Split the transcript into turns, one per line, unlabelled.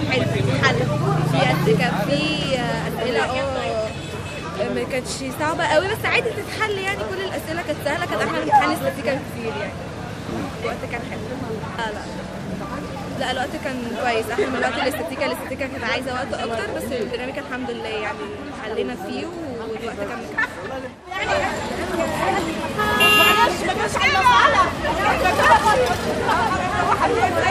حلو حل في أس- كان في آه، اسئله اه ما كانتش صعبه قوي بس عادي تتحل يعني كل الاسئله كانت سهله كانت احلى من امتحان الاستاتيكا كتير يعني الوقت كان حلو لا لا لا الوقت كان كويس احلى من وقت الاستاتيكا الاستاتيكا كانت عايزه وقت اكتر بس البرنامج الحمد لله يعني حلينا فيه والوقت كان مكفي
معلش ما جاش على